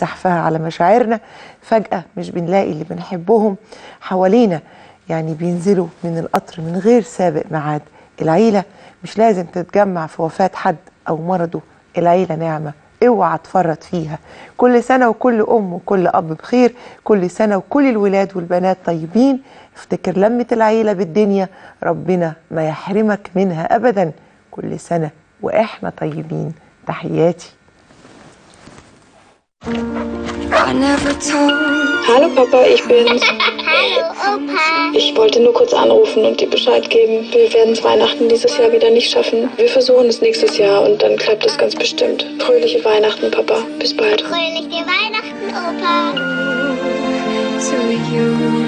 سحفها على مشاعرنا فجأة مش بنلاقي اللي بنحبهم حوالينا يعني بينزلوا من القطر من غير سابق ميعاد العيلة مش لازم تتجمع في وفاة حد أو مرضه العيلة نعمة اوعى تفرط فيها كل سنة وكل أم وكل أب بخير كل سنة وكل الولاد والبنات طيبين افتكر لمة العيلة بالدنيا ربنا ما يحرمك منها أبدا كل سنة وإحنا طيبين تحياتي I never told Hallo Papa, ich bin's. Hallo Opa. Ich wollte nur kurz anrufen und dir Bescheid geben. Wir werden es Weihnachten dieses Jahr wieder nicht schaffen. Wir versuchen es nächstes Jahr und dann klappt es ganz bestimmt. Fröhliche Weihnachten, Papa. Bis bald. Fröhliche Weihnachten, Opa. to you.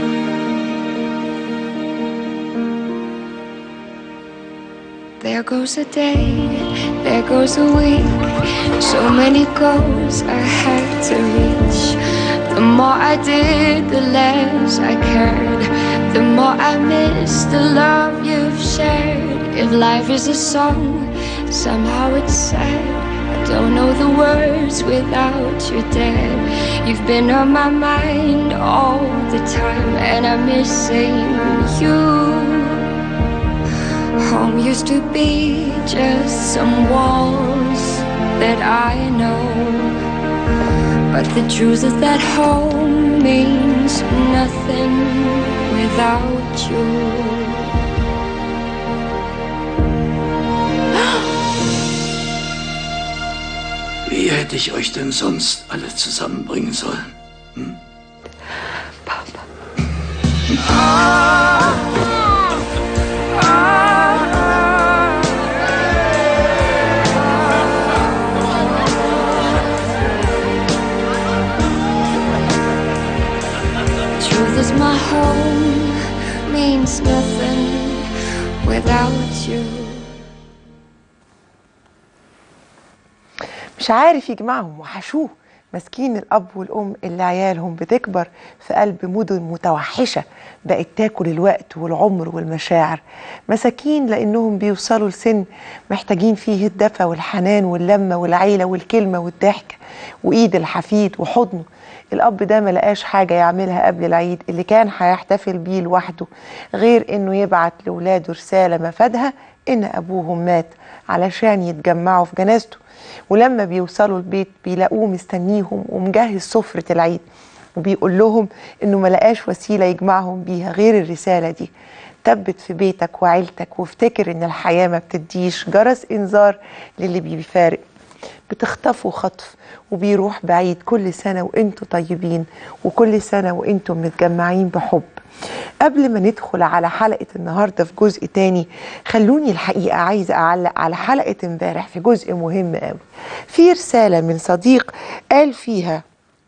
There goes a day, there goes a week. So many goals I had to reach. The more I did, the less I cared. The more I missed the love you've shared. If life is a song, somehow it's sad. I don't know the words without you dead. You've been on my mind all the time, and I'm missing you. Home used to be just some walls that I know. But the truth is that home means nothing without you. Wie hätte ich euch denn sonst alle zusammenbringen sollen? Hm? Truth is my home means nothing without you. مش عارف يجمعهم وحشوه مسكين الأب والأم اللي عيالهم بتكبر في قلب مدن متوحشة بقت تاكل الوقت والعمر والمشاعر مساكين لأنهم بيوصلوا لسن محتاجين فيه الدفى والحنان واللمة والعيلة والكلمة والضحكة وإيد الحفيد وحضنه الأب ده ما لقاش حاجة يعملها قبل العيد اللي كان هيحتفل بيه لوحده غير إنه يبعت لولاده رسالة مفادها إن أبوهم مات علشان يتجمعوا في جنازته ولما بيوصلوا البيت بيلاقوه مستنيهم ومجهز سفرة العيد وبيقول لهم إنه ما لقاش وسيلة يجمعهم بيها غير الرسالة دي ثبت في بيتك وعيلتك وافتكر إن الحياة ما بتديش جرس إنذار للي بيفارق بتخطفوا خطف وبيروح بعيد كل سنة وانتوا طيبين وكل سنة وانتوا متجمعين بحب قبل ما ندخل على حلقة النهاردة في جزء تاني خلوني الحقيقة عايزة أعلق على حلقة امبارح في جزء مهم قوي في رسالة من صديق قال فيها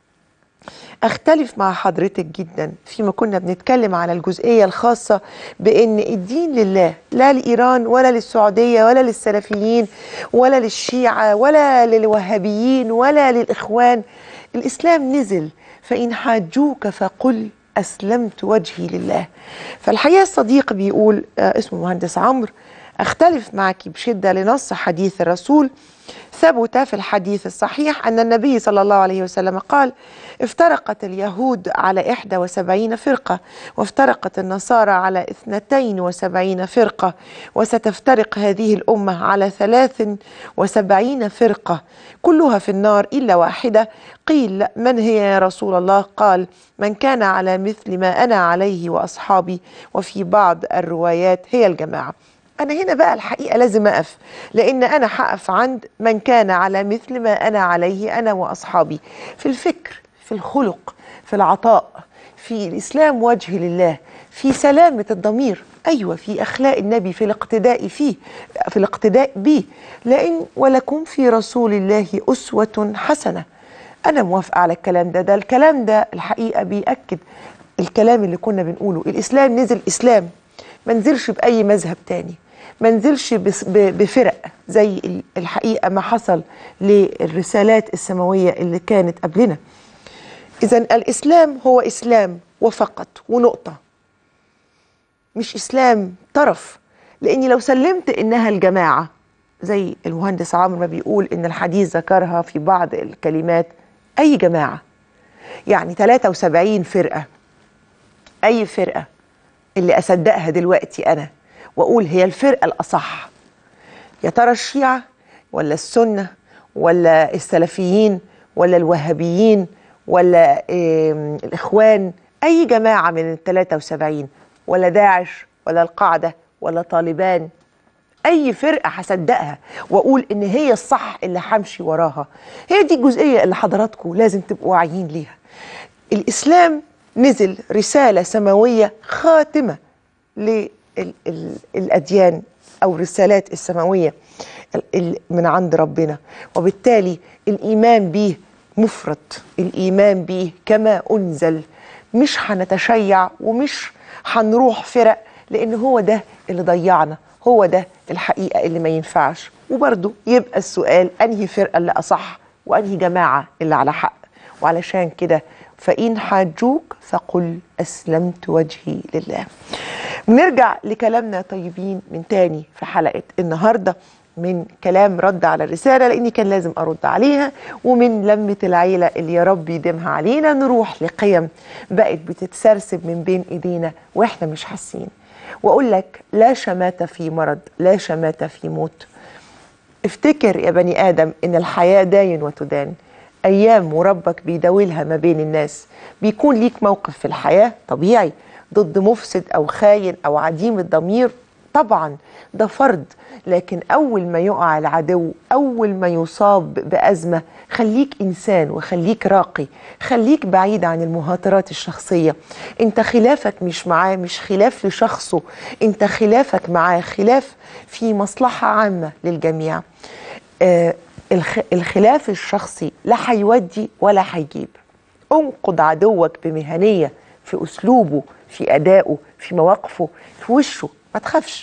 اختلف مع حضرتك جدا فيما كنا بنتكلم على الجزئيه الخاصه بان الدين لله لا لايران ولا للسعوديه ولا للسلفيين ولا للشيعه ولا للوهابيين ولا للاخوان الاسلام نزل فان حاجوك فقل اسلمت وجهي لله فالحقيقه الصديق بيقول آه اسمه مهندس عمرو اختلف معك بشده لنص حديث الرسول ثبت في الحديث الصحيح أن النبي صلى الله عليه وسلم قال افترقت اليهود على إحدى وسبعين فرقة وافترقت النصارى على اثنتين وسبعين فرقة وستفترق هذه الأمة على ثلاث وسبعين فرقة كلها في النار إلا واحدة قيل من هي يا رسول الله قال من كان على مثل ما أنا عليه وأصحابي وفي بعض الروايات هي الجماعة أنا هنا بقى الحقيقة لازم أقف لأن أنا هقف عند من كان على مثل ما أنا عليه أنا وأصحابي في الفكر في الخلق في العطاء في الإسلام وجه لله في سلامة الضمير أيوة في أخلاق النبي في الاقتداء فيه في الاقتداء به لأن ولكم في رسول الله أسوة حسنة أنا موافقة على الكلام ده ده الكلام ده الحقيقة بيأكد الكلام اللي كنا بنقوله الإسلام نزل إسلام ما نزلش بأي مذهب تاني ما نزلش بس- ب- بفرق زي ال- الحقيقة ما حصل للرسالات السماوية اللي كانت قبلنا إذا الإسلام هو إسلام وفقط ونقطة مش إسلام طرف لأني لو سلمت إنها الجماعة زي المهندس عمرو ما بيقول إن الحديث ذكرها في بعض الكلمات اي جماعه يعني 73 فرقه اي فرقه اللي اصدقها دلوقتي انا واقول هي الفرقه الاصح يا ترى الشيعه ولا السنه ولا السلفيين ولا الوهابيين ولا إيه الاخوان اي جماعه من ال 73 ولا داعش ولا القاعده ولا طالبان اي فرقه هصدقها واقول ان هي الصح اللي همشي وراها هي دي الجزئيه اللي حضراتكم لازم تبقوا واعيين ليها الاسلام نزل رساله سماويه خاتمه للاديان او الرسالات السماويه ال- ال- من عند ربنا وبالتالي الايمان به مفرط الايمان به كما انزل مش هنتشيع ومش هنروح فرق لان هو ده اللي ضيعنا هو ده الحقيقه اللي ما ينفعش وبرضه يبقى السؤال انهي فرقه اللي اصح وانهي جماعه اللي على حق وعلشان كده فإن حاجوك فقل أسلمت وجهي لله نرجع لكلامنا طيبين من تاني في حلقة النهاردة من كلام رد على الرسالة لأني كان لازم أرد عليها ومن لمة العيلة اللي يا رب يديمها علينا نروح لقيم بقت بتتسرسب من بين إيدينا وإحنا مش حاسين وأقول لك لا شماتة في مرض لا شماتة في موت افتكر يا بني آدم إن الحياة داين وتدان أيام وربك بيداولها ما بين الناس بيكون ليك موقف في الحياة طبيعي ضد مفسد أو خاين أو عديم الضمير طبعا ده فرض لكن أول ما يقع العدو أول ما يصاب بأزمة خليك إنسان وخليك راقي خليك بعيد عن المهاترات الشخصية انت خلافك مش معاه مش خلاف لشخصه انت خلافك معاه خلاف في مصلحة عامة للجميع آه الخ... الخلاف الشخصي لا هيودي ولا هيجيب انقض عدوك بمهنية في أسلوبه في أدائه في مواقفه في وشه ما تخافش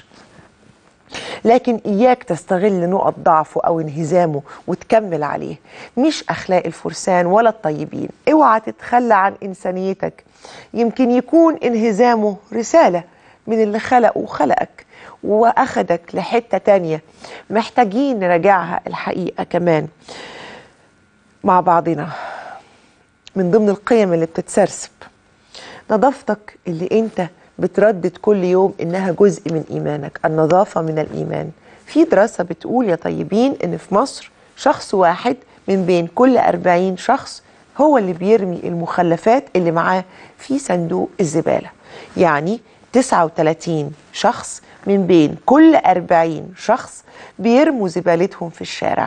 لكن إياك تستغل نقط ضعفه أو انهزامه وتكمل عليه مش أخلاق الفرسان ولا الطيبين اوعى تتخلى عن إنسانيتك يمكن يكون انهزامه رسالة من اللي خلقه وخلقك واخدك لحته تانية محتاجين نراجعها الحقيقه كمان مع بعضنا من ضمن القيم اللي بتتسرسب نظافتك اللي انت بتردد كل يوم انها جزء من ايمانك النظافه من الايمان في دراسه بتقول يا طيبين ان في مصر شخص واحد من بين كل 40 شخص هو اللي بيرمي المخلفات اللي معاه في صندوق الزباله يعني 39 شخص من بين كل 40 شخص بيرموا زبالتهم في الشارع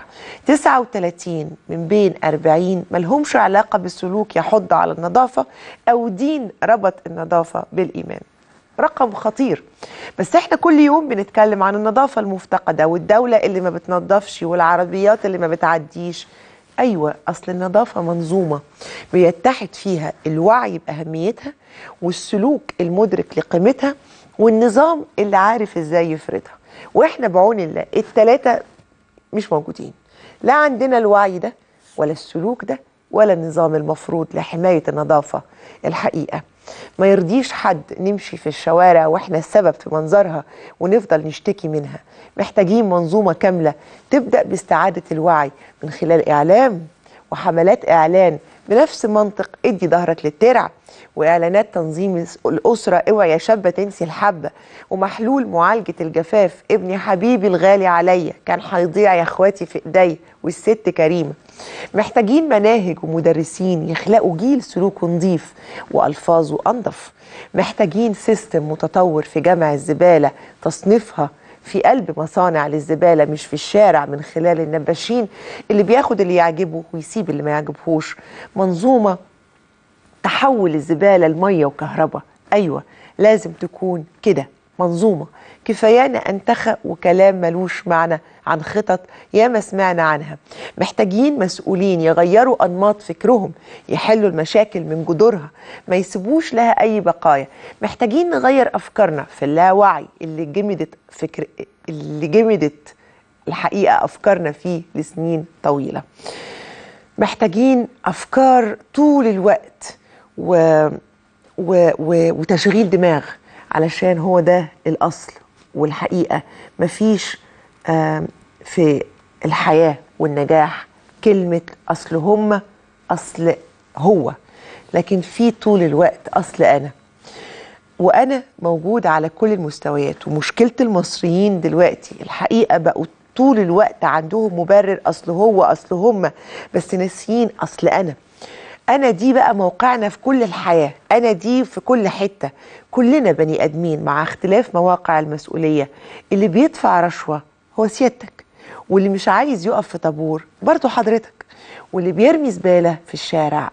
39 من بين 40 ملهمش علاقة بالسلوك يحض على النظافة أو دين ربط النظافة بالإيمان رقم خطير بس احنا كل يوم بنتكلم عن النظافة المفتقدة والدولة اللي ما بتنظفش والعربيات اللي ما بتعديش ايوه اصل النظافه منظومه بيتحد فيها الوعي باهميتها والسلوك المدرك لقيمتها والنظام اللي عارف ازاي يفرضها واحنا بعون الله التلاته مش موجودين لا عندنا الوعي ده ولا السلوك ده ولا النظام المفروض لحمايه النظافه الحقيقه ما يرضيش حد نمشي في الشوارع واحنا السبب في منظرها ونفضل نشتكي منها محتاجين منظومه كامله تبدا باستعاده الوعي من خلال اعلام وحملات اعلان بنفس منطق ادي ظهرك للترع واعلانات تنظيم الاسره اوعي يا شابه تنسي الحبه ومحلول معالجه الجفاف ابني حبيبي الغالي عليا كان هيضيع يا اخواتي في ايدي والست كريمه محتاجين مناهج ومدرسين يخلقوا جيل سلوكه نظيف والفاظه انظف محتاجين سيستم متطور في جمع الزباله تصنيفها في قلب مصانع للزباله مش في الشارع من خلال النباشين اللي بياخد اللي يعجبه ويسيب اللي ما يعجبهوش منظومه تحول الزباله لميه وكهرباء ايوه لازم تكون كده منظومه كفايانا انتخى وكلام ملوش معنى عن خطط ياما سمعنا عنها محتاجين مسؤولين يغيروا انماط فكرهم يحلوا المشاكل من جذورها ما يسيبوش لها اي بقايا محتاجين نغير افكارنا في اللاوعي اللي جمدت فكر اللي جمدت الحقيقه افكارنا فيه لسنين طويله محتاجين افكار طول الوقت و... و... و... وتشغيل دماغ علشان هو ده الاصل والحقيقه مفيش آم، في الحياه والنجاح كلمه اصل هم اصل هو لكن في طول الوقت اصل انا وانا موجود على كل المستويات ومشكله المصريين دلوقتي الحقيقه بقوا طول الوقت عندهم مبرر اصل هو اصل هم بس ناسيين اصل انا انا دي بقى موقعنا في كل الحياه انا دي في كل حته كلنا بني ادمين مع اختلاف مواقع المسؤوليه اللي بيدفع رشوه هو سيادتك واللي مش عايز يقف في طابور برضه حضرتك واللي بيرمي زباله في الشارع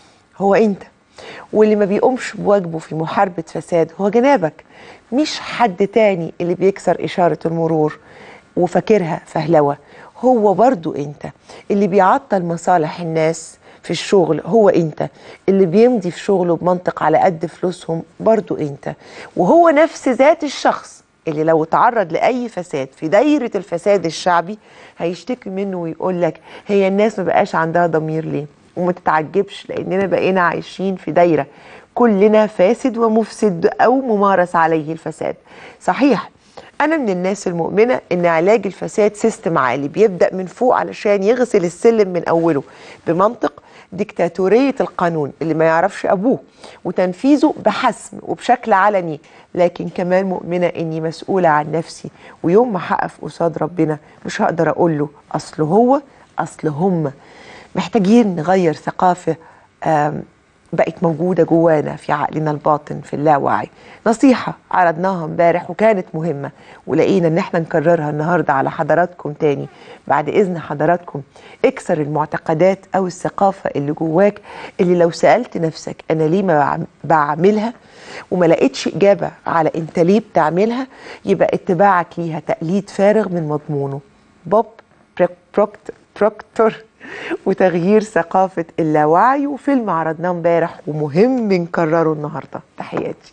هو انت واللي ما بيقومش بواجبه في محاربة فساد هو جنابك مش حد تاني اللي بيكسر إشارة المرور وفاكرها فهلوة هو برضو انت اللي بيعطل مصالح الناس في الشغل هو انت اللي بيمضي في شغله بمنطق على قد فلوسهم برضو انت وهو نفس ذات الشخص اللي لو تعرض لأي فساد في دايرة الفساد الشعبي هيشتكي منه ويقول لك هي الناس ما بقاش عندها ضمير ليه وما تتعجبش لاننا بقينا عايشين في دايره كلنا فاسد ومفسد او ممارس عليه الفساد صحيح انا من الناس المؤمنه ان علاج الفساد سيستم عالي بيبدا من فوق علشان يغسل السلم من اوله بمنطق ديكتاتوريه القانون اللي ما يعرفش ابوه وتنفيذه بحسم وبشكل علني لكن كمان مؤمنه اني مسؤوله عن نفسي ويوم ما هقف قصاد ربنا مش هقدر اقول له اصل هو اصل هم محتاجين نغير ثقافة آم، بقت موجودة جوانا في عقلنا الباطن في اللاوعي نصيحة عرضناها امبارح وكانت مهمة ولقينا ان احنا نكررها النهاردة على حضراتكم تاني بعد اذن حضراتكم اكسر المعتقدات او الثقافة اللي جواك اللي لو سألت نفسك انا ليه ما بعم- بعملها وما لقيتش اجابة على انت ليه بتعملها يبقى اتباعك ليها تقليد فارغ من مضمونه بوب بروك- بروكت بروكتور وتغيير ثقافة اللاوعي وفيلم عرضناه امبارح ومهم نكرره النهاردة تحياتي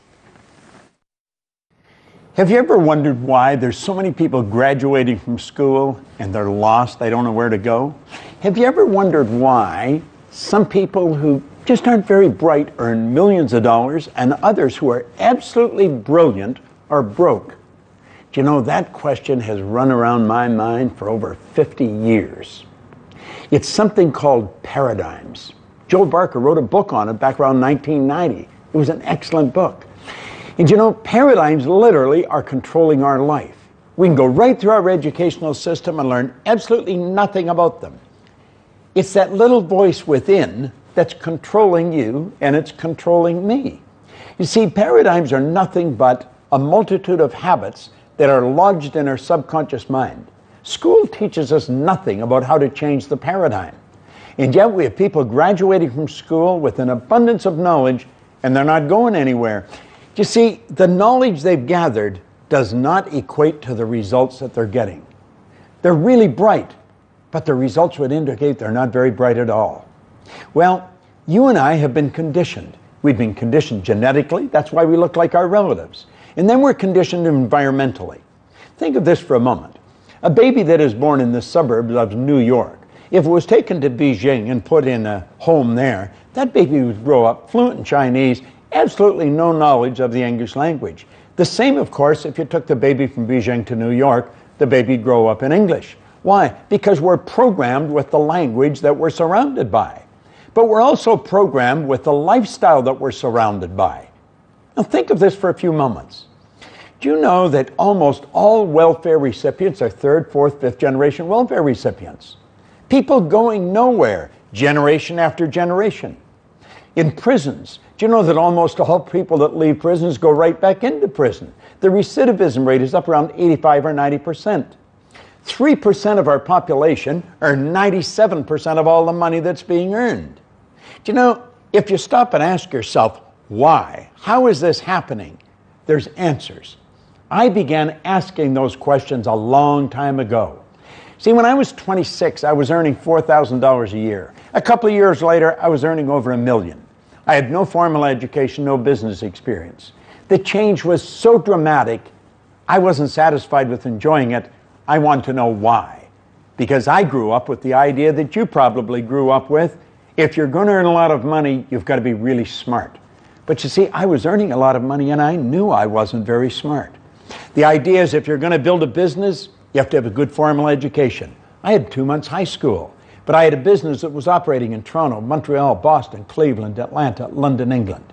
Have you ever wondered why there's so many people graduating from school and they're lost, they don't know where to go? Have you ever wondered why some people who just aren't very bright earn millions of dollars and others who are absolutely brilliant are broke? Do you know that question has run around my mind for over 50 years? It's something called paradigms. Joe Barker wrote a book on it back around 1990. It was an excellent book. And you know, paradigms literally are controlling our life. We can go right through our educational system and learn absolutely nothing about them. It's that little voice within that's controlling you and it's controlling me. You see, paradigms are nothing but a multitude of habits that are lodged in our subconscious mind. School teaches us nothing about how to change the paradigm. And yet we have people graduating from school with an abundance of knowledge and they're not going anywhere. You see, the knowledge they've gathered does not equate to the results that they're getting. They're really bright, but the results would indicate they're not very bright at all. Well, you and I have been conditioned. We've been conditioned genetically, that's why we look like our relatives. And then we're conditioned environmentally. Think of this for a moment. A baby that is born in the suburbs of New York, if it was taken to Beijing and put in a home there, that baby would grow up fluent in Chinese, absolutely no knowledge of the English language. The same, of course, if you took the baby from Beijing to New York, the baby'd grow up in English. Why? Because we're programmed with the language that we're surrounded by. But we're also programmed with the lifestyle that we're surrounded by. Now, think of this for a few moments. Do you know that almost all welfare recipients are third, fourth, fifth generation welfare recipients? People going nowhere, generation after generation. In prisons, do you know that almost all people that leave prisons go right back into prison? The recidivism rate is up around 85 or 90 percent. 3% of our population earn 97% of all the money that's being earned. Do you know, if you stop and ask yourself, why? How is this happening? There's answers. I began asking those questions a long time ago. See, when I was 26, I was earning $4,000 a year. A couple of years later, I was earning over a million. I had no formal education, no business experience. The change was so dramatic, I wasn't satisfied with enjoying it. I wanted to know why. Because I grew up with the idea that you probably grew up with if you're going to earn a lot of money, you've got to be really smart. But you see, I was earning a lot of money and I knew I wasn't very smart. The idea is if you're going to build a business, you have to have a good formal education. I had two months high school. but I had a business that was operating in Toronto, Montreal, Boston, Cleveland, Atlanta, London, England.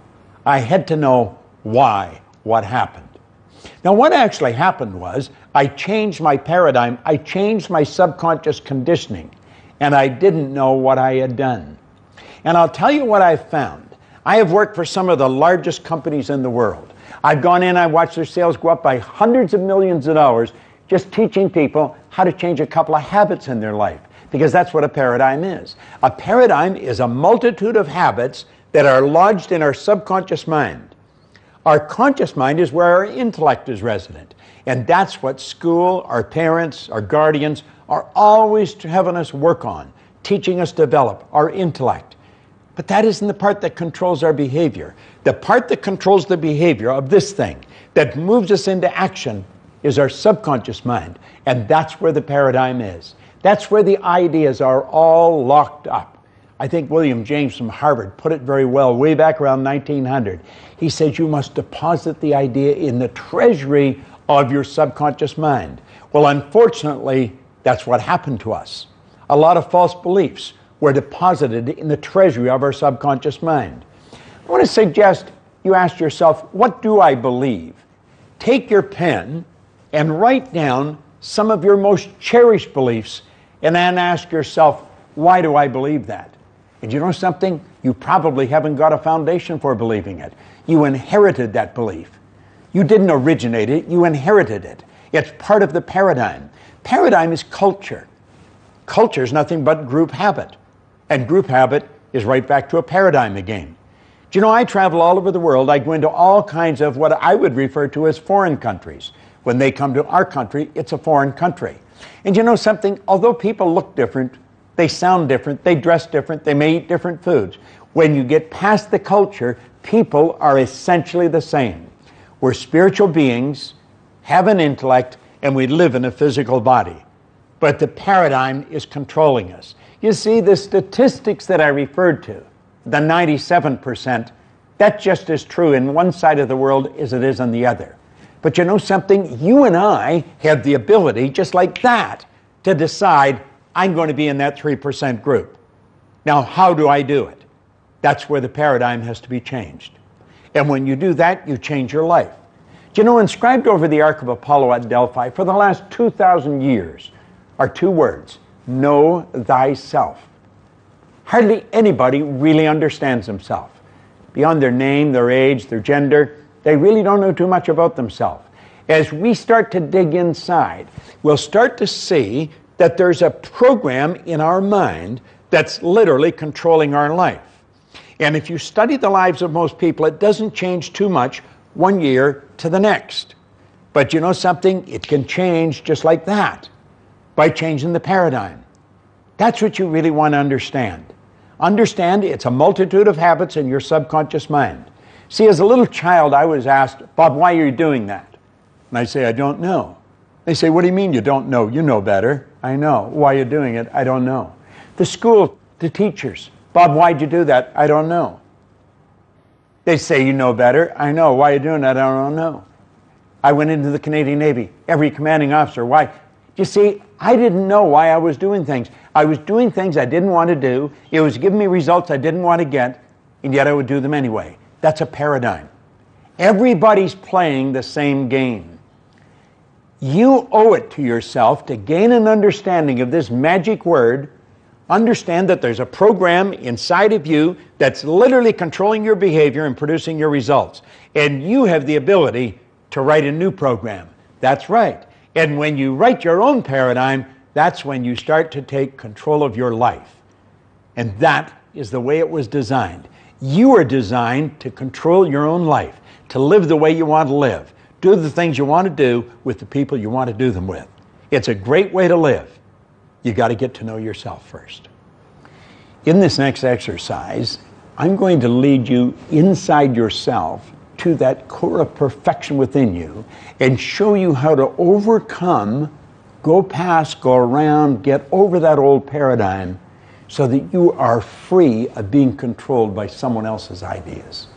I had to know why, what happened. Now, what actually happened was I changed my paradigm, I changed my subconscious conditioning, and I didn't know what I had done. And I'll tell you what I found. I have worked for some of the largest companies in the world. I've gone in, I watched their sales go up by hundreds of millions of dollars just teaching people how to change a couple of habits in their life, because that's what a paradigm is. A paradigm is a multitude of habits that are lodged in our subconscious mind. Our conscious mind is where our intellect is resident. And that's what school, our parents, our guardians are always having us work on, teaching us to develop our intellect. But that isn't the part that controls our behavior. The part that controls the behavior of this thing, that moves us into action, is our subconscious mind. And that's where the paradigm is. That's where the ideas are all locked up. I think William James from Harvard put it very well way back around 1900. He says you must deposit the idea in the treasury of your subconscious mind. Well, unfortunately, that's what happened to us. A lot of false beliefs were deposited in the treasury of our subconscious mind. I want to suggest you ask yourself, what do I believe? Take your pen and write down some of your most cherished beliefs and then ask yourself, why do I believe that? And you know something? You probably haven't got a foundation for believing it. You inherited that belief. You didn't originate it, you inherited it. It's part of the paradigm. Paradigm is culture. Culture is nothing but group habit. And group habit is right back to a paradigm again. Do you know, I travel all over the world. I go into all kinds of what I would refer to as foreign countries. When they come to our country, it's a foreign country. And you know something? Although people look different, they sound different, they dress different, they may eat different foods. When you get past the culture, people are essentially the same. We're spiritual beings, have an intellect, and we live in a physical body. But the paradigm is controlling us. You see, the statistics that I referred to, the 97%, that's just as true in one side of the world as it is on the other. But you know something? You and I have the ability, just like that, to decide I'm going to be in that 3% group. Now, how do I do it? That's where the paradigm has to be changed. And when you do that, you change your life. Do you know, inscribed over the Ark of Apollo at Delphi for the last 2,000 years are two words Know thyself. Hardly anybody really understands himself. Beyond their name, their age, their gender, they really don't know too much about themselves. As we start to dig inside, we'll start to see that there's a program in our mind that's literally controlling our life. And if you study the lives of most people, it doesn't change too much one year to the next. But you know something? It can change just like that by changing the paradigm. That's what you really want to understand. Understand it's a multitude of habits in your subconscious mind. See, as a little child, I was asked, Bob, why are you doing that? And I say, I don't know. They say, What do you mean you don't know? You know better. I know. Why you're doing it, I don't know. The school, the teachers, Bob, why'd you do that? I don't know. They say you know better. I know. Why are you doing that? I don't know. I went into the Canadian Navy. Every commanding officer, why? You see, I didn't know why I was doing things. I was doing things I didn't want to do. It was giving me results I didn't want to get, and yet I would do them anyway. That's a paradigm. Everybody's playing the same game. You owe it to yourself to gain an understanding of this magic word. Understand that there's a program inside of you that's literally controlling your behavior and producing your results. And you have the ability to write a new program. That's right. And when you write your own paradigm, that's when you start to take control of your life. And that is the way it was designed. You are designed to control your own life, to live the way you want to live, do the things you want to do with the people you want to do them with. It's a great way to live. You got to get to know yourself first. In this next exercise, I'm going to lead you inside yourself to that core of perfection within you and show you how to overcome, go past, go around, get over that old paradigm so that you are free of being controlled by someone else's ideas.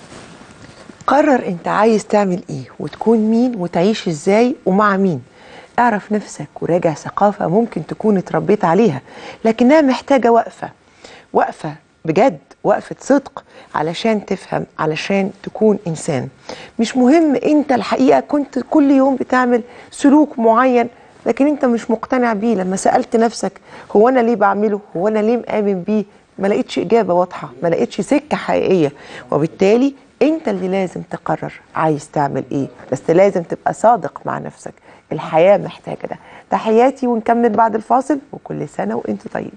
قرر انت عايز تعمل ايه وتكون مين وتعيش ازاي ومع مين اعرف نفسك وراجع ثقافة ممكن تكون اتربيت عليها لكنها محتاجة وقفة وقفة بجد وقفة صدق علشان تفهم علشان تكون إنسان مش مهم أنت الحقيقة كنت كل يوم بتعمل سلوك معين لكن أنت مش مقتنع بيه لما سألت نفسك هو أنا ليه بعمله هو أنا ليه مآمن بيه ما لقيتش إجابة واضحة ما لقيتش سكة حقيقية وبالتالي أنت اللي لازم تقرر عايز تعمل إيه بس لازم تبقى صادق مع نفسك الحياة محتاجة ده تحياتي ونكمل بعد الفاصل وكل سنة وأنتم طيبين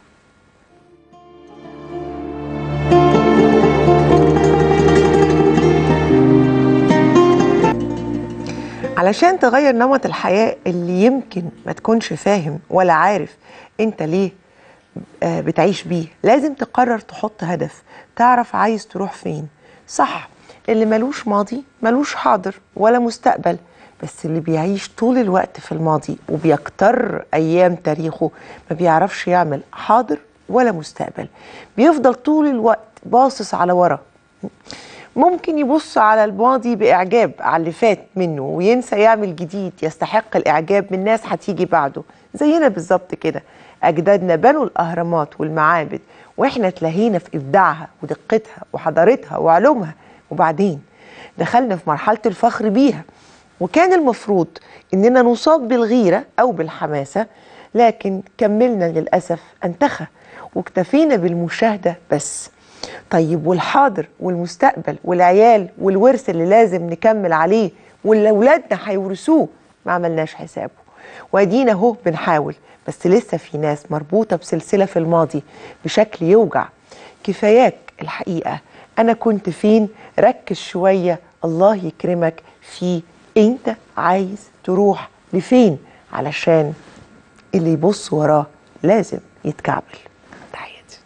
علشان تغير نمط الحياة اللي يمكن ما تكونش فاهم ولا عارف انت ليه آه، بتعيش بيه لازم تقرر تحط هدف تعرف عايز تروح فين صح اللي ملوش ماضي ملوش حاضر ولا مستقبل بس اللي بيعيش طول الوقت في الماضي وبيكتر ايام تاريخه ما بيعرفش يعمل حاضر ولا مستقبل بيفضل طول الوقت باصص على ورا ممكن يبص على الماضي بإعجاب على اللي فات منه وينسى يعمل جديد يستحق الإعجاب من ناس هتيجي بعده زينا بالظبط كده أجدادنا بنوا الأهرامات والمعابد وإحنا تلهينا في إبداعها ودقتها وحضارتها وعلومها وبعدين دخلنا في مرحلة الفخر بيها وكان المفروض إننا نصاب بالغيرة أو بالحماسة لكن كملنا للأسف أنتخى واكتفينا بالمشاهدة بس طيب والحاضر والمستقبل والعيال والورث اللي لازم نكمل عليه واللي اولادنا هيورثوه ما عملناش حسابه وادينا اهو بنحاول بس لسه في ناس مربوطه بسلسله في الماضي بشكل يوجع كفاياك الحقيقه انا كنت فين ركز شويه الله يكرمك في انت عايز تروح لفين علشان اللي يبص وراه لازم يتكعبل تحياتي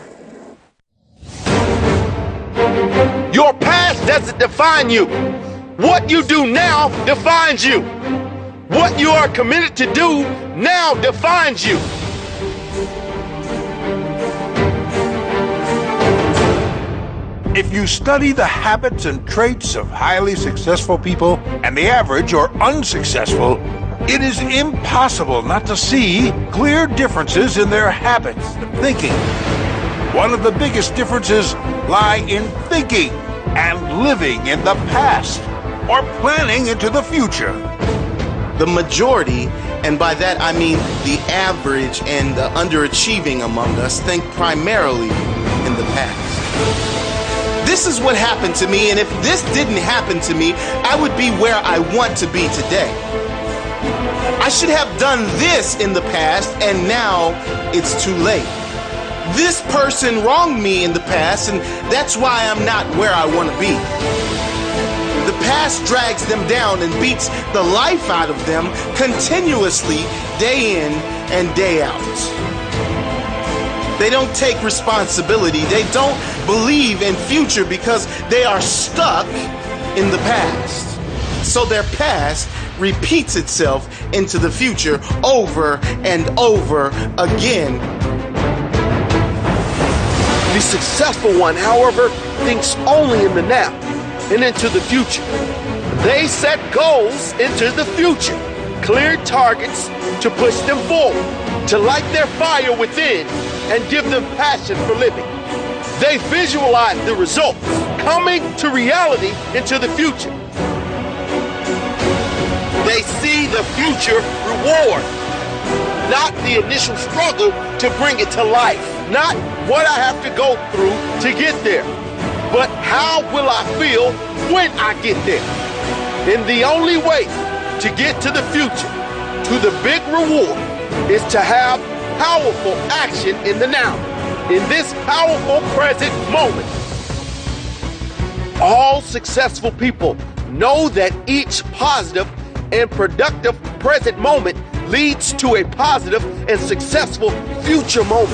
Your past doesn't define you. What you do now defines you. What you are committed to do now defines you. If you study the habits and traits of highly successful people and the average or unsuccessful, it is impossible not to see clear differences in their habits of thinking. One of the biggest differences lie in thinking and living in the past or planning into the future. the majority, and by that I mean the average and the underachieving among us, think primarily in the past. This is what happened to me, and if this didn't happen to me, I would be where I want to be today. I should have done this in the past, and now it's too late. This person wronged me in the past, and that's why I'm not where I want to be. The past drags them down and beats the life out of them continuously, day in and day out. They don't take responsibility. They don't believe in future because they are stuck in the past. So their past repeats itself into the future over and over again. The successful one, however, thinks only in the now and into the future. They set goals into the future, clear targets to push them forward, to light their fire within and give them passion for living. They visualize the results coming to reality into the future. They see the future reward, not the initial struggle to bring it to life, not what I have to go through to get there, but how will I feel when I get there? And the only way to get to the future, to the big reward, is to have powerful action in the now, in this powerful present moment. All successful people know that each positive and productive present moment leads to a positive and successful future moment.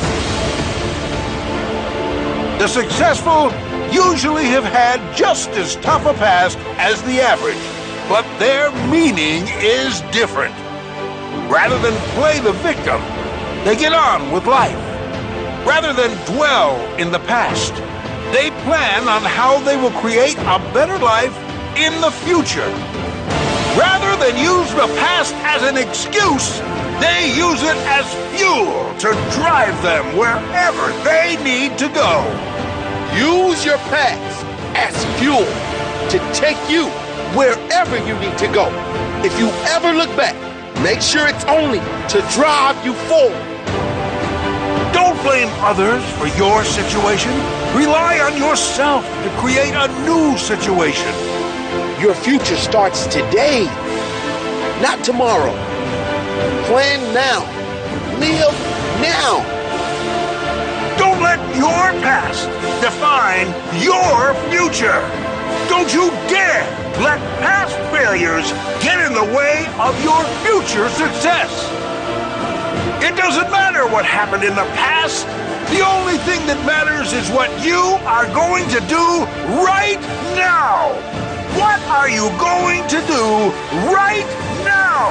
The successful usually have had just as tough a past as the average, but their meaning is different. Rather than play the victim, they get on with life. Rather than dwell in the past, they plan on how they will create a better life in the future. Rather than use the past as an excuse, they use it as fuel to drive them wherever they need to go. Use your past as fuel to take you wherever you need to go. If you ever look back, make sure it's only to drive you forward. Don't blame others for your situation. Rely on yourself to create a new situation. Your future starts today, not tomorrow. Plan now. Live now. Don't let your past define your future. Don't you dare let past failures get in the way of your future success. It doesn't matter what happened in the past. The only thing that matters is what you are going to do right now. What are you going to do right now?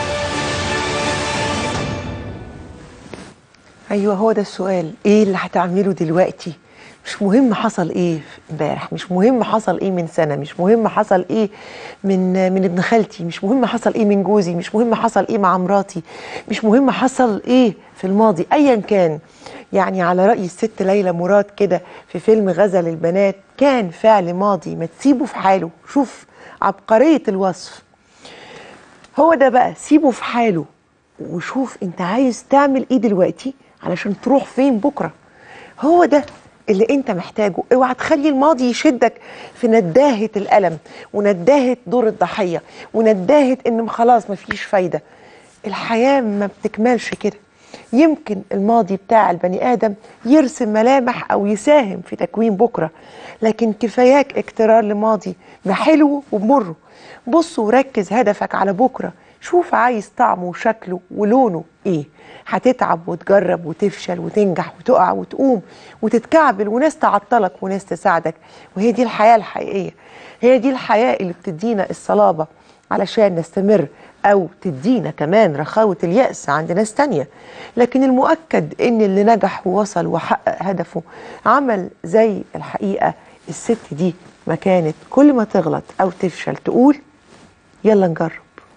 ايوه هو ده السؤال ايه اللي هتعمله دلوقتي مش مهم حصل ايه امبارح مش مهم حصل ايه من سنه مش مهم حصل ايه من من ابن خالتي مش مهم حصل ايه من جوزي مش مهم حصل ايه مع مراتي مش مهم حصل ايه في الماضي ايا كان يعني على راي الست ليلى مراد كده في فيلم غزل البنات كان فعل ماضي ما تسيبه في حاله شوف عبقريه الوصف هو ده بقى سيبه في حاله وشوف انت عايز تعمل ايه دلوقتي علشان تروح فين بكره هو ده اللي انت محتاجه اوعى تخلي الماضي يشدك في نداهة الألم ونداهة دور الضحية ونداهة ان خلاص مفيش فايدة الحياة ما بتكملش كده يمكن الماضي بتاع البني آدم يرسم ملامح أو يساهم في تكوين بكرة لكن كفاياك اكترار لماضي بحلو وبمره بص وركز هدفك على بكرة شوف عايز طعمه وشكله ولونه ايه هتتعب وتجرب وتفشل وتنجح وتقع وتقوم وتتكعبل وناس تعطلك وناس تساعدك وهي دي الحياة الحقيقية هي دي الحياة اللي بتدينا الصلابة علشان نستمر أو تدينا كمان رخاوة اليأس عند ناس تانية لكن المؤكد إن اللي نجح ووصل وحقق هدفه عمل زي الحقيقة الست دي ما كانت كل ما تغلط أو تفشل تقول يلا نجرب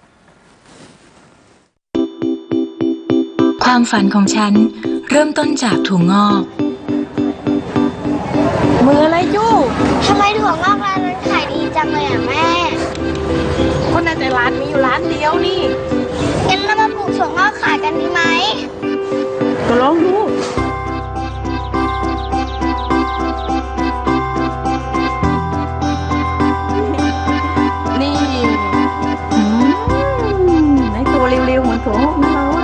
ความฝันของฉัน เริ่มต้นจากถั่วงอกมืออะไรจู้ทำไมถั่วงอกร้านนั้นขายดีจังเลยอ่ะแม่คนในแต่ร้านมีอยู่ร้านเดียวนี่งั้นเรามาปลูกถั่วงอกขายกันดีไหมก็ลองดู นี่อืมในตัวเร็วๆเหมือนถั่วงอกนะเราอะ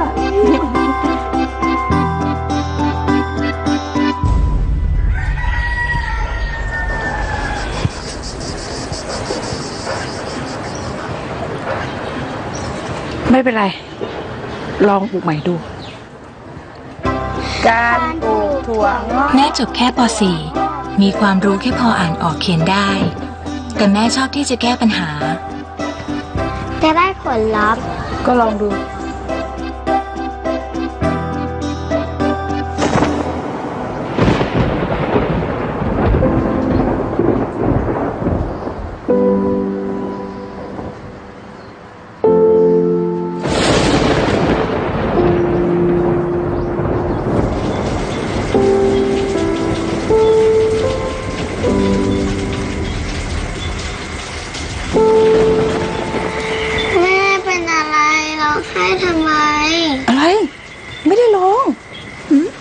ไม่เป็นไร ลองปลูกใหม่ดู การปลูกถั่วงอกแม่จบแค่ป .4 มีความรู้แค่พออ่านออกเขียนได้ แต่แม่ชอบที่จะแก้ปัญหาจะได้ผลลัพธ์ก็ลองดูแม่เป็นอะไรร้องไห้ทำไมอะไร ไม่ได้ลองหืม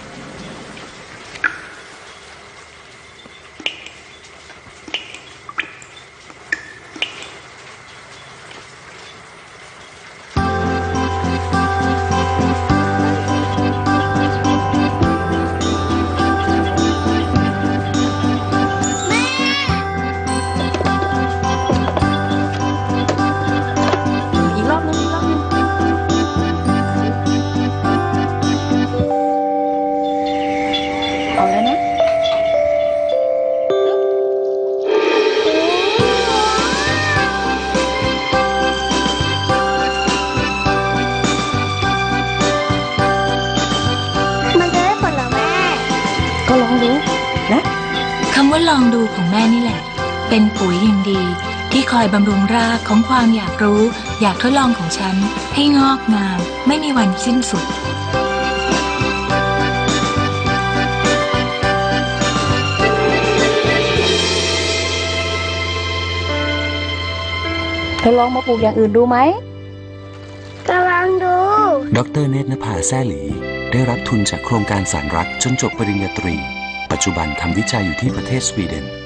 อีกรอบนึงอีกรอบนึงเอาแล้วนะมันจะได้ผลเหรอแม่ก็ลองดูนะคำว่าลองดูของแม่นี่แหละ เป็นปุ๋ยอย่างดี ที่คอยบำรุงรากของความอยากรู้อยากทดลองของฉันให้งอกงาม ไม่มีวันสิ้นสุดเธอลองมาปลูกอย่างอื่นดูไหมกำลังดูดรเนตรนภาแซ่หลี ได้รับทุนจากโครงการสารรัฐจนจบปริญญาตรี ปัจจุบันทำวิจัยอยู่ที่ประเทศสวีเดน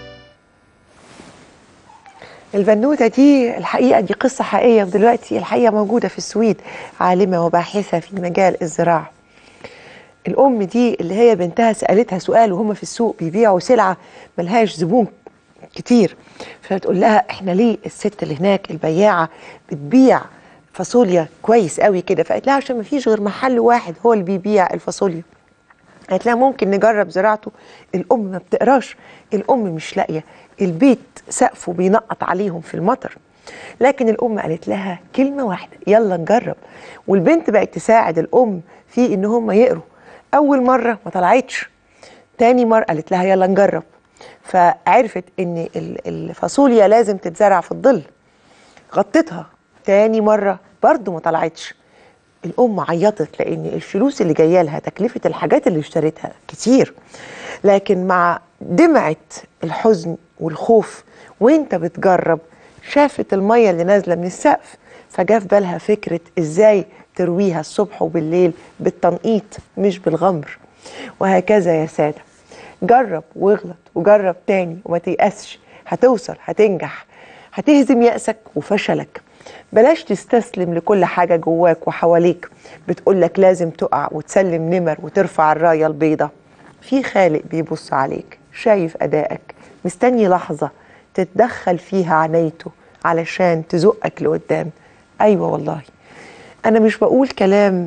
البنوتة دي الحقيقة دي قصة حقيقية ودلوقتي الحقيقة موجودة في السويد عالمة وباحثة في مجال الزراعة الأم دي اللي هي بنتها سألتها سؤال وهم في السوق بيبيعوا سلعة ملهاش زبون كتير فتقول لها احنا ليه الست اللي هناك البياعة بتبيع فاصوليا كويس قوي كده فقالت لها عشان مفيش غير محل واحد هو اللي بيبيع الفاصوليا قالت لها ممكن نجرب زراعته الام ما بتقراش الام مش لاقيه البيت سقفه بينقط عليهم في المطر لكن الام قالت لها كلمه واحده يلا نجرب والبنت بقت تساعد الام في ان هم يقروا اول مره ما طلعتش تاني مره قالت لها يلا نجرب فعرفت ان ال- الفاصوليا لازم تتزرع في الظل غطيتها تاني مرة برضو ما طلعتش الأم عيطت لأن الفلوس اللي جاية لها تكلفة الحاجات اللي اشتريتها كتير لكن مع دمعة الحزن والخوف وانت بتجرب شافت المية اللي نازلة من السقف فجاء في بالها فكرة ازاي ترويها الصبح وبالليل بالتنقيط مش بالغمر وهكذا يا سادة جرب واغلط وجرب تاني وما تيأسش هتوصل هتنجح هتهزم يأسك وفشلك بلاش تستسلم لكل حاجة جواك وحواليك بتقولك لازم تقع وتسلم نمر وترفع الراية البيضة في خالق بيبص عليك شايف أدائك مستني لحظة تتدخل فيها عنايته علشان تزقك لقدام أيوة والله أنا مش بقول كلام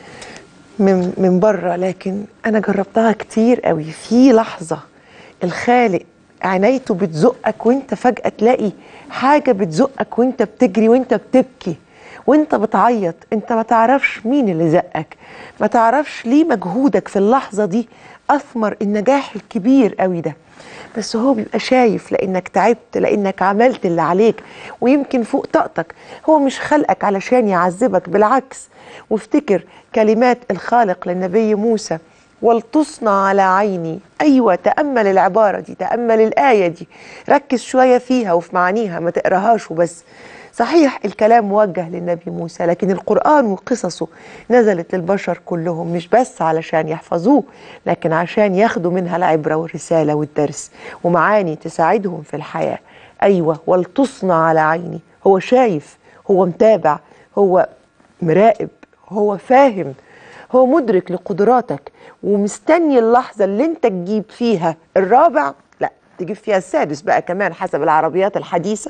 من من بره لكن انا جربتها كتير قوي في لحظه الخالق عنايته بتزقك وانت فجاه تلاقي حاجه بتزقك وانت بتجري وانت بتبكي وانت بتعيط انت ما تعرفش مين اللي زقك ما تعرفش ليه مجهودك في اللحظه دي اثمر النجاح الكبير قوي ده بس هو بيبقى شايف لانك تعبت لانك عملت اللي عليك ويمكن فوق طاقتك هو مش خلقك علشان يعذبك بالعكس وافتكر كلمات الخالق للنبي موسى ولتصنع على عيني ايوه تامل العباره دي تامل الايه دي ركز شويه فيها وفي معانيها ما تقراهاش وبس صحيح الكلام موجه للنبي موسى لكن القرآن وقصصه نزلت للبشر كلهم مش بس علشان يحفظوه لكن عشان ياخدوا منها العبرة والرسالة والدرس ومعاني تساعدهم في الحياة أيوة ولتصنع على عيني هو شايف هو متابع هو مراقب هو فاهم هو مدرك لقدراتك ومستني اللحظة اللي انت تجيب فيها الرابع لا تجيب فيها السادس بقى كمان حسب العربيات الحديثة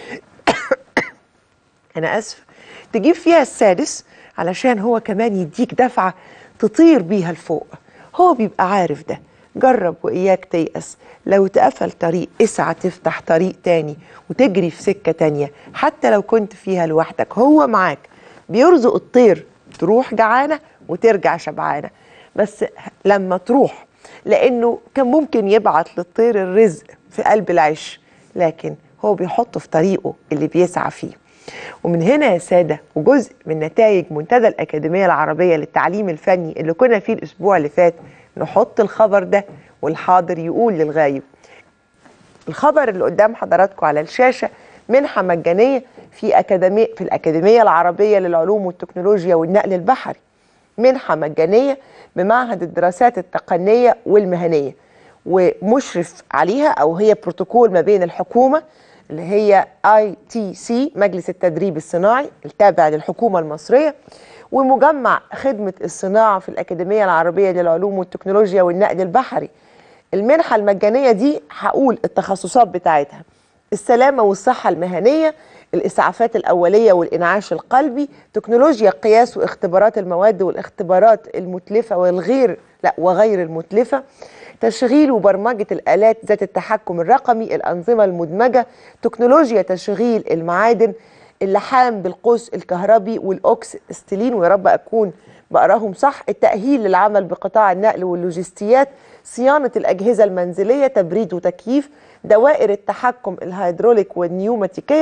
انا اسفه تجيب فيها السادس علشان هو كمان يديك دفعه تطير بيها لفوق هو بيبقى عارف ده جرب واياك تيأس لو اتقفل طريق اسعى تفتح طريق تاني وتجري في سكه تانيه حتى لو كنت فيها لوحدك هو معاك بيرزق الطير تروح جعانه وترجع شبعانه بس لما تروح لانه كان ممكن يبعت للطير الرزق في قلب العش لكن هو بيحطه في طريقه اللي بيسعى فيه ومن هنا يا سادة وجزء من نتائج منتدى الأكاديمية العربية للتعليم الفني اللي كنا فيه الأسبوع اللي فات نحط الخبر ده والحاضر يقول للغايب الخبر اللي قدام حضراتكم على الشاشة منحة مجانية في أكاديمية في الأكاديمية العربية للعلوم والتكنولوجيا والنقل البحري منحة مجانية بمعهد الدراسات التقنية والمهنية ومشرف عليها أو هي بروتوكول ما بين الحكومة اللي هي اي تي سي مجلس التدريب الصناعي التابع للحكومه المصريه ومجمع خدمه الصناعه في الاكاديميه العربيه للعلوم والتكنولوجيا والنقل البحري المنحه المجانيه دي هقول التخصصات بتاعتها السلامه والصحه المهنيه الاسعافات الاوليه والانعاش القلبي تكنولوجيا قياس واختبارات المواد والاختبارات المتلفه والغير لا وغير المتلفه تشغيل وبرمجة الآلات ذات التحكم الرقمي الأنظمة المدمجة تكنولوجيا تشغيل المعادن اللحام بالقوس الكهربي والأوكس ستيلين ويا رب أكون بقراهم صح التأهيل للعمل بقطاع النقل واللوجستيات صيانة الأجهزة المنزلية تبريد وتكييف دوائر التحكم الهيدروليك والنيوماتيكية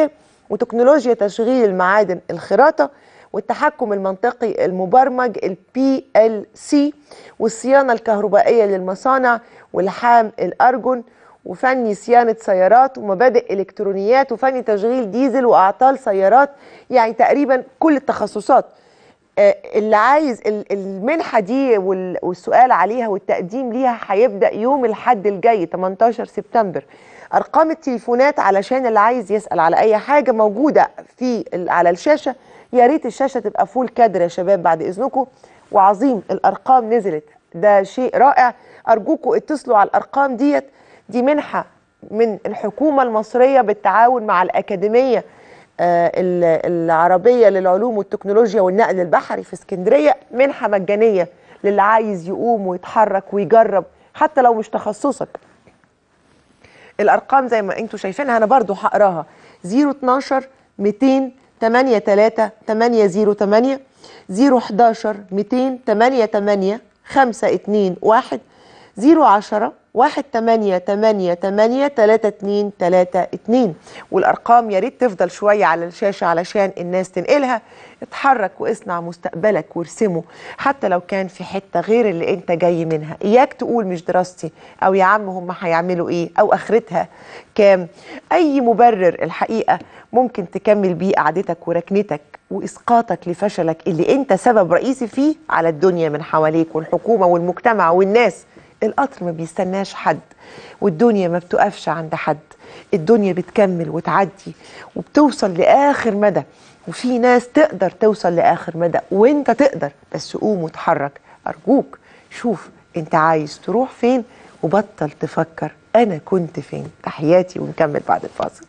وتكنولوجيا تشغيل المعادن الخراطة والتحكم المنطقي المبرمج البي ال سي والصيانة الكهربائية للمصانع والحام الأرجون وفني صيانة سيارات ومبادئ إلكترونيات وفني تشغيل ديزل وأعطال سيارات يعني تقريبا كل التخصصات آه، اللي عايز ال- المنحة دي وال- والسؤال عليها والتقديم ليها هيبدأ يوم الحد الجاي 18 سبتمبر أرقام التليفونات علشان اللي عايز يسأل على أي حاجة موجودة في ال- على الشاشة يا ريت الشاشة تبقى فول كادر يا شباب بعد إذنكم وعظيم الأرقام نزلت ده شيء رائع أرجوكم اتصلوا على الأرقام ديت دي منحة من الحكومة المصرية بالتعاون مع الأكاديمية آه، ال- العربية للعلوم والتكنولوجيا والنقل البحري في اسكندرية منحة مجانية للي عايز يقوم ويتحرك ويجرب حتى لو مش تخصصك الارقام زي ما انتم شايفينها انا برضو هقراها 012 200 83 808 011 200 88 521 010 1 8 8 8 3 2 3 2 والارقام يا ريت تفضل شويه على الشاشه علشان الناس تنقلها اتحرك واصنع مستقبلك وارسمه حتى لو كان في حته غير اللي انت جاي منها اياك تقول مش دراستي او يا عم هم هيعملوا ايه او اخرتها كام اي مبرر الحقيقه ممكن تكمل بيه قعدتك وركنتك واسقاطك لفشلك اللي انت سبب رئيسي فيه على الدنيا من حواليك والحكومه والمجتمع والناس القطر ما بيستناش حد والدنيا ما بتقفش عند حد الدنيا بتكمل وتعدي وبتوصل لاخر مدى وفي ناس تقدر توصل لاخر مدى وانت تقدر بس قوم وتحرك ارجوك شوف انت عايز تروح فين وبطل تفكر انا كنت فين تحياتي ونكمل بعد الفاصل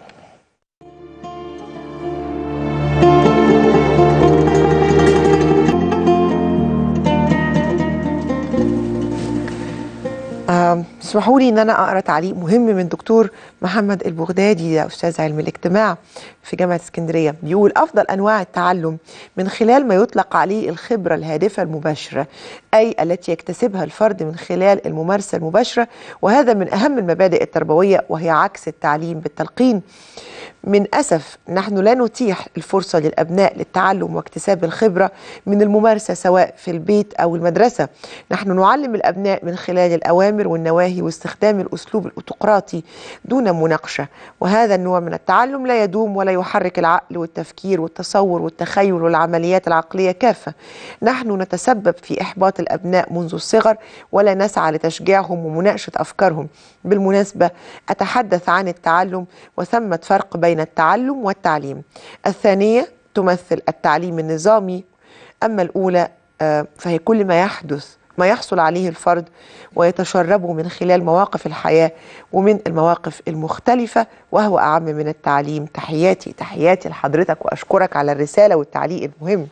آم، اسمحوا لي ان انا اقرا تعليق مهم من دكتور محمد البغدادي ده استاذ علم الاجتماع في جامعه اسكندريه بيقول افضل انواع التعلم من خلال ما يطلق عليه الخبره الهادفه المباشره اي التي يكتسبها الفرد من خلال الممارسه المباشره وهذا من اهم المبادئ التربويه وهي عكس التعليم بالتلقين من أسف نحن لا نتيح الفرصة للأبناء للتعلم واكتساب الخبرة من الممارسة سواء في البيت أو المدرسة نحن نعلم الأبناء من خلال الأوامر والنواهي واستخدام الأسلوب الأوتقراطي دون مناقشة وهذا النوع من التعلم لا يدوم ولا يحرك العقل والتفكير والتصور والتخيل والعمليات العقلية كافة نحن نتسبب في إحباط الأبناء منذ الصغر ولا نسعى لتشجيعهم ومناقشة أفكارهم بالمناسبة أتحدث عن التعلم وثمة فرق بين التعلم والتعليم الثانية تمثل التعليم النظامي أما الأولى آه، فهي كل ما يحدث ما يحصل عليه الفرد ويتشربه من خلال مواقف الحياة ومن المواقف المختلفة وهو أعم من التعليم تحياتي تحياتي لحضرتك وأشكرك على الرسالة والتعليق المهم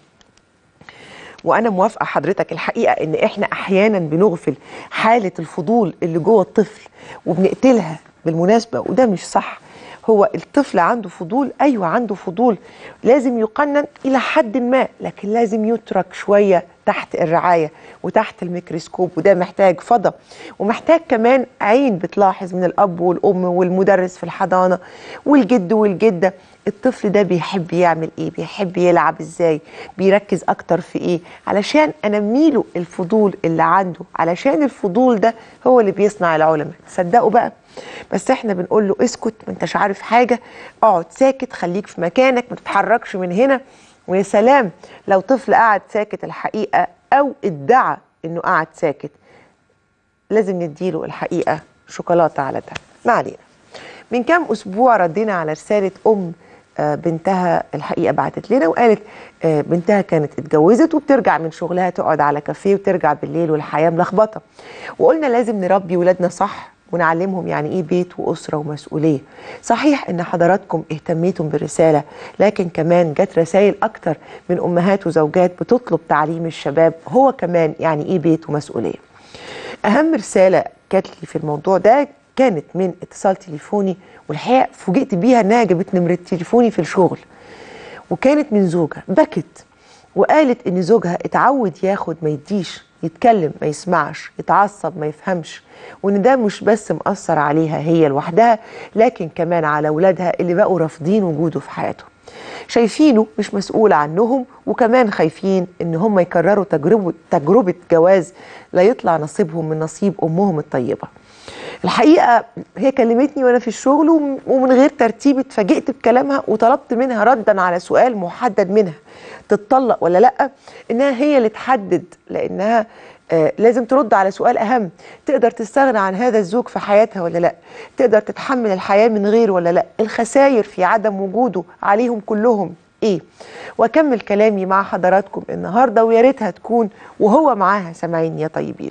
وانا موافقه حضرتك الحقيقه ان احنا احيانا بنغفل حاله الفضول اللي جوه الطفل وبنقتلها بالمناسبه وده مش صح هو الطفل عنده فضول ايوه عنده فضول لازم يقنن الى حد ما لكن لازم يترك شويه تحت الرعايه وتحت الميكروسكوب وده محتاج فضا ومحتاج كمان عين بتلاحظ من الاب والام والمدرس في الحضانه والجد والجده الطفل ده بيحب يعمل ايه بيحب يلعب ازاي بيركز اكتر في ايه علشان انميله الفضول اللي عنده علشان الفضول ده هو اللي بيصنع العلماء تصدقوا بقى بس احنا بنقول له اسكت ما انتش عارف حاجه اقعد ساكت خليك في مكانك ما تتحركش من هنا ويا سلام لو طفل قعد ساكت الحقيقه او ادعى انه قعد ساكت لازم نديله الحقيقه شوكولاته على ده ما علينا من كام اسبوع ردينا على رساله ام آه، بنتها الحقيقه بعتت لنا وقالت آه، بنتها كانت اتجوزت وبترجع من شغلها تقعد على كافيه وترجع بالليل والحياه ملخبطه وقلنا لازم نربي ولادنا صح ونعلمهم يعني ايه بيت واسره ومسؤوليه صحيح ان حضراتكم اهتميتم بالرساله لكن كمان جت رسائل اكتر من امهات وزوجات بتطلب تعليم الشباب هو كمان يعني ايه بيت ومسؤوليه اهم رساله جات لي في الموضوع ده كانت من اتصال تليفوني والحقيقه فوجئت بيها انها جابت نمره تليفوني في الشغل وكانت من زوجه بكت وقالت ان زوجها اتعود ياخد ما يديش يتكلم ما يسمعش يتعصب ما يفهمش وان ده مش بس مأثر عليها هي لوحدها لكن كمان على اولادها اللي بقوا رافضين وجوده في حياتهم شايفينه مش مسؤول عنهم وكمان خايفين ان هم يكرروا تجربه تجربه جواز لا يطلع نصيبهم من نصيب امهم الطيبه الحقيقه هي كلمتني وانا في الشغل وم- ومن غير ترتيب اتفاجئت بكلامها وطلبت منها ردا على سؤال محدد منها تتطلق ولا لا انها هي اللي تحدد لانها آه لازم ترد على سؤال اهم تقدر تستغنى عن هذا الزوج في حياتها ولا لا تقدر تتحمل الحياه من غيره ولا لا الخسائر في عدم وجوده عليهم كلهم ايه واكمل كلامي مع حضراتكم النهارده ويا ريتها تكون وهو معاها سامعين يا طيبين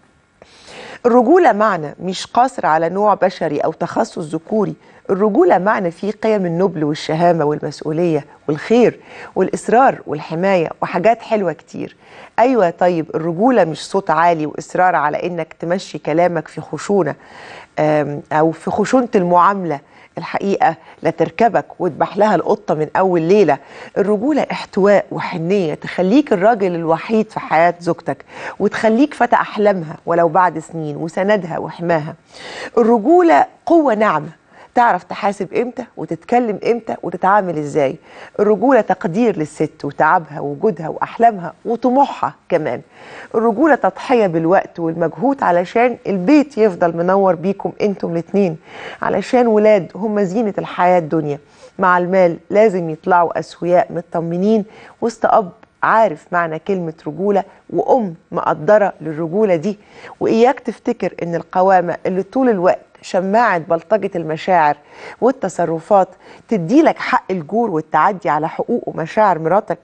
الرجولة معنى مش قاصر على نوع بشري أو تخصص ذكوري الرجولة معنى فيه قيم النبل والشهامة والمسؤولية والخير والإصرار والحماية وحاجات حلوة كتير أيوة طيب الرجولة مش صوت عالي وإصرار على إنك تمشي كلامك في خشونة آم، أو في خشونة المعاملة الحقيقة لا تركبك وتبح لها القطة من أول ليلة الرجولة احتواء وحنية تخليك الراجل الوحيد في حياة زوجتك وتخليك فتى أحلامها ولو بعد سنين وسندها وحماها الرجولة قوة ناعمة تعرف تحاسب امتى وتتكلم امتى وتتعامل ازاي الرجولة تقدير للست وتعبها ووجودها واحلامها وطموحها كمان الرجولة تضحية بالوقت والمجهود علشان البيت يفضل منور بيكم انتم الاتنين علشان ولاد هم زينة الحياة الدنيا مع المال لازم يطلعوا اسوياء مطمنين وسط اب عارف معنى كلمة رجولة وأم مقدرة للرجولة دي وإياك تفتكر إن القوامة اللي طول الوقت شماعة بلطجة المشاعر والتصرفات تديلك حق الجور والتعدي على حقوق ومشاعر مراتك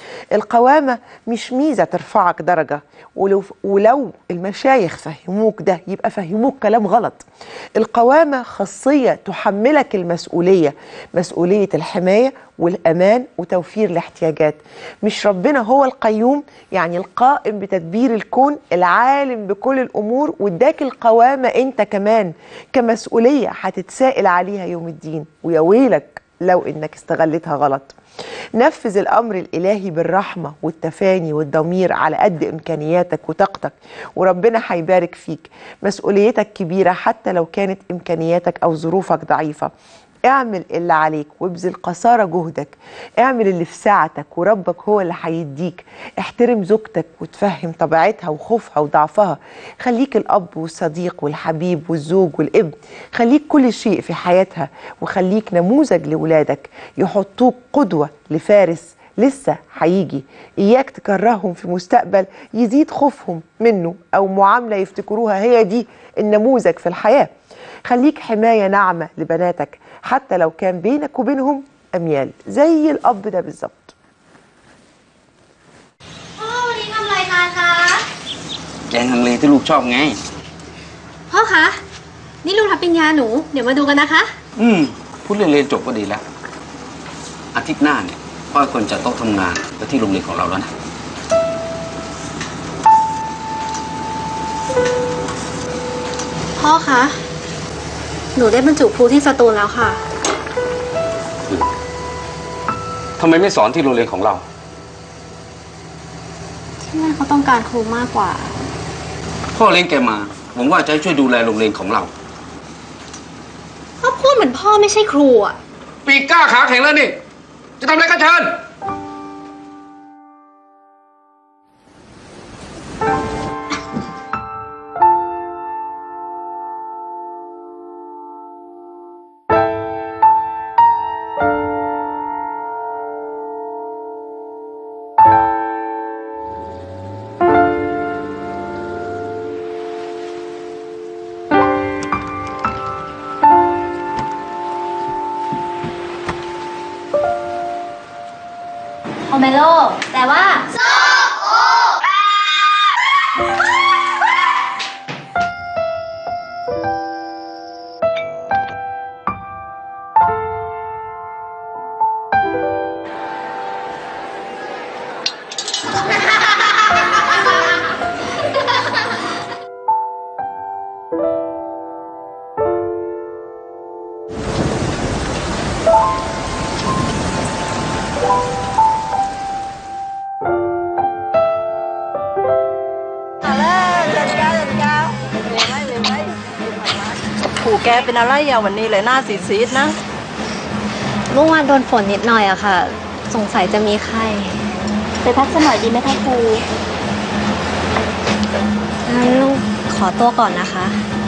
القوامة مش ميزة ترفعك درجة ولو, ولو المشايخ فهموك ده يبقى فهموك كلام غلط القوامة خاصية تحملك المسؤولية مسؤولية الحماية والأمان وتوفير الاحتياجات مش ربنا هو القيوم يعني القائم بتدبير الكون العالم بكل الأمور واداك القوامة انت كمان كمسؤولية هتتسائل عليها يوم الدين ويا ويلك لو انك استغلتها غلط نفذ الامر الالهي بالرحمه والتفاني والضمير على قد امكانياتك وطاقتك وربنا هيبارك فيك مسؤوليتك كبيره حتى لو كانت امكانياتك او ظروفك ضعيفه اعمل اللي عليك وابذل قصارى جهدك اعمل اللي في ساعتك وربك هو اللي هيديك احترم زوجتك وتفهم طبيعتها وخوفها وضعفها خليك الاب والصديق والحبيب والزوج والابن خليك كل شيء في حياتها وخليك نموذج لولادك يحطوك قدوه لفارس لسه هيجي اياك تكرههم في مستقبل يزيد خوفهم منه او معامله يفتكروها هي دي النموذج في الحياه خليك حمايه ناعمه لبناتك حتى لو كان بينك وبينهم اميال زي الاب ده بالظبط พ่อวันนี้ทำอะไรกันคะแกงฮังเลที่ลูกชอบไงพ่อคะ นี่ลูกรับปริญญาหนู เดี๋ยวมาดูกันนะคะอืม พูดเรื่องเรียนจบก็ดีแล้ว อาทิตย์หน้าเนี่ยพ่อควรจะโต๊ะทำงานไปที่โรงเรียนของเราแล้วนะพ่อคะ หนูได้บรรจุครูที่สตูลแล้วค่ะทำไมไม่สอนที่โรงเรียนของเราที่นั่นเขาต้องการครูมากกว่าพ่อเลี้ยงแกมาหวังว่าจะให้ช่วยดูแลโรงเรียนของเราเขาพูดเหมือนพ่อไม่ใช่ครูอะปีกกล้าขาแข็งแล้วนี่ จะทำอะไรก็เชิญโอเมโลแต่ว่าโซโอ Thank ปู่แกเป็นอะไรอ่ะวันนี้เลยหน้าสีซีดๆนะเมื่อวานโดนฝนนิดหน่อยอะค่ะ สงสัยจะมีไข้ไปพักสักหน่อยดีไหมคะครูงั้นลุงขอตัวก่อนนะคะ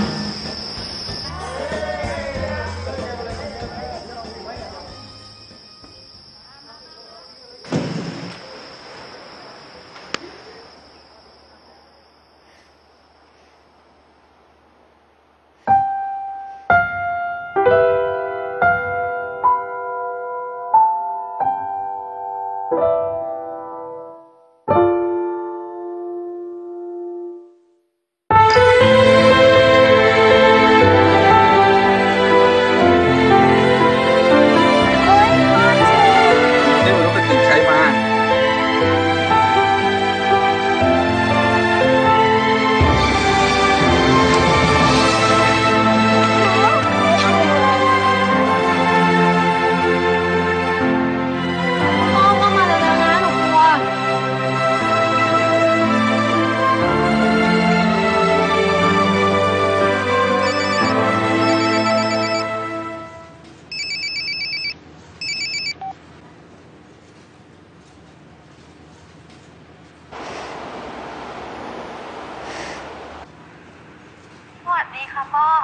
นี่มันก็เป็นใช้มาพ่อก็มาแล้วนะหนูกลัว สวัสดีค่ะพ่อ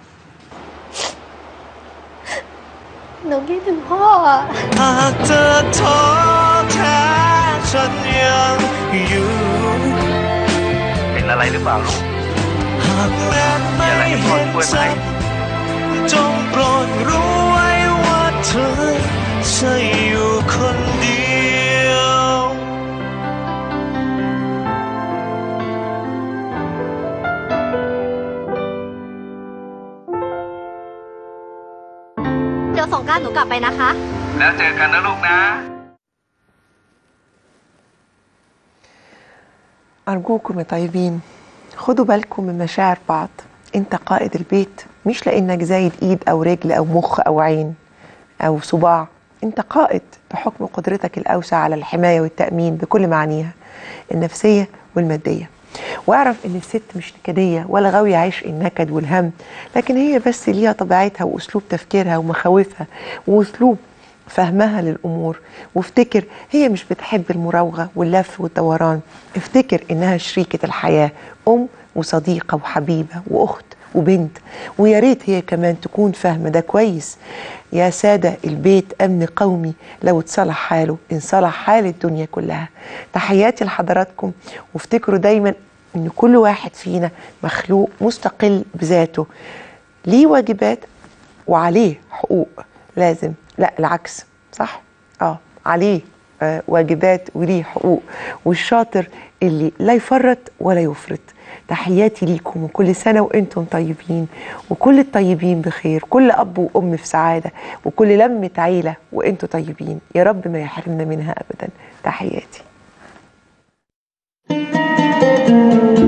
หนูคิดถึงพ่ออะหากเธอท้อแท้ฉันยังอยู่เป็นอะไรหรือเปล่าลูกหากแม้ไม่เห็นใจจงโปรดรู้ไว้ว่าเธอจะอยู่คนเดียวเดี๋ยวสงกรารหนูกลับไปนะคะแล้วเจอกันนะลูกนะ أرجوكم يا طيبين خدوا بالكم من مشاعر بعض انت قائد البيت مش لانك زايد ايد او رجل او مخ او عين او صباع انت قائد بحكم قدرتك الاوسع على الحمايه والتامين بكل معانيها النفسيه والماديه واعرف ان الست مش نكديه ولا غاويه عشق النكد والهم لكن هي بس ليها طبيعتها واسلوب تفكيرها ومخاوفها واسلوب فهمها للامور وافتكر هي مش بتحب المراوغه واللف والدوران افتكر انها شريكه الحياه ام وصديقه وحبيبه واخت وبنت ويا ريت هي كمان تكون فاهمه ده كويس يا ساده البيت امن قومي لو اتصلح حاله انصلح حال الدنيا كلها تحياتي لحضراتكم وافتكروا دايما ان كل واحد فينا مخلوق مستقل بذاته ليه واجبات وعليه حقوق لازم لا العكس صح اه عليه آه واجبات وليه حقوق والشاطر اللي لا يفرط ولا يفرط تحياتي ليكم وكل سنة وانتم طيبين وكل الطيبين بخير كل أب وأم في سعادة وكل لمة عيلة وانتم طيبين يا رب ما يحرمنا منها أبدا تحياتي